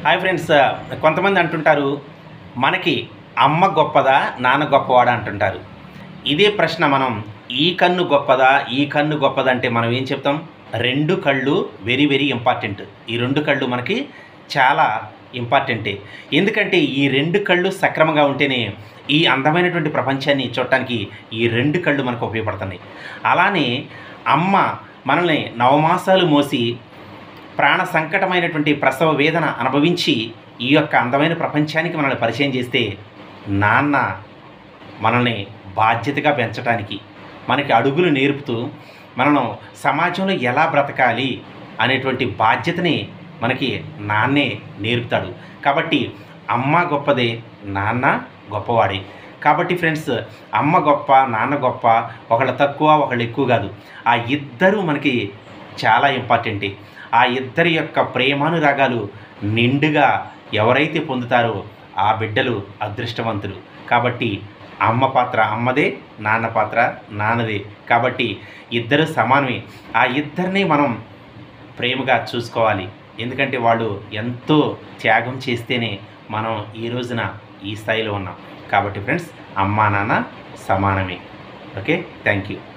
hi friends కొంతమంది అంటుంటారు మనకి అమ్మ గొప్పదా నాన్న గొప్పవాడా అంటుంటారు ఇదే ప్రశ్న మనం ఈ కన్ను గొప్పదా ఈ కన్ను గొప్పదా అంటే మనం ఏం చెప్తాం రెండు కళ్ళు వెరీ వెరీ ఇంపార్టెంట్ ఈ రెండు కళ్ళు మనకి చాలా ఇంపార్టెంటే ఎందుకంటే ఈ రెండు కళ్ళు సక్రమంగా ఉంటేనే ఈ అందమైనటువంటి ప్రపంచాన్ని చూడటానికి ఈ రెండు కళ్ళు మనకు ఉపయోగపడుతున్నాయి అలానే అమ్మ మనల్ని నవమాసాలు మోసి ప్రాణ సంకటమైనటువంటి ప్రసవ వేదన అనుభవించి ఈ యొక్క అందమైన ప్రపంచానికి మనల్ని పరిచయం చేస్తే నాన్న మనల్ని బాధ్యతగా పెంచడానికి మనకి అడుగులు నేర్పుతూ మనను సమాజంలో ఎలా బ్రతకాలి అనేటువంటి బాధ్యతని మనకి నాన్నే నేర్పుతాడు కాబట్టి అమ్మ గొప్పదే నాన్న గొప్పవాడే కాబట్టి ఫ్రెండ్స్ అమ్మ గొప్ప నాన్న గొప్ప ఒకళ్ళు తక్కువ ఒకళ్ళు ఎక్కువ కాదు ఆ ఇద్దరు మనకి చాలా ఇంపార్టెంటే ఆ ఇద్దరి యొక్క ప్రేమానురాగాలు నిండుగా ఎవరైతే పొందుతారో ఆ బిడ్డలు అదృష్టవంతులు కాబట్టి అమ్మ పాత్ర అమ్మదే నాన్న పాత్ర నాన్నదే కాబట్టి ఇద్దరు సమానమే ఆ ఇద్దరిని మనం ప్రేమగా చూసుకోవాలి ఎందుకంటే వాళ్ళు ఎంతో త్యాగం చేస్తేనే మనం ఈ రోజున ఈ స్థాయిలో ఉన్నాం కాబట్టి ఫ్రెండ్స్ అమ్మా నాన్న సమానమే ఓకే థ్యాంక్ యూ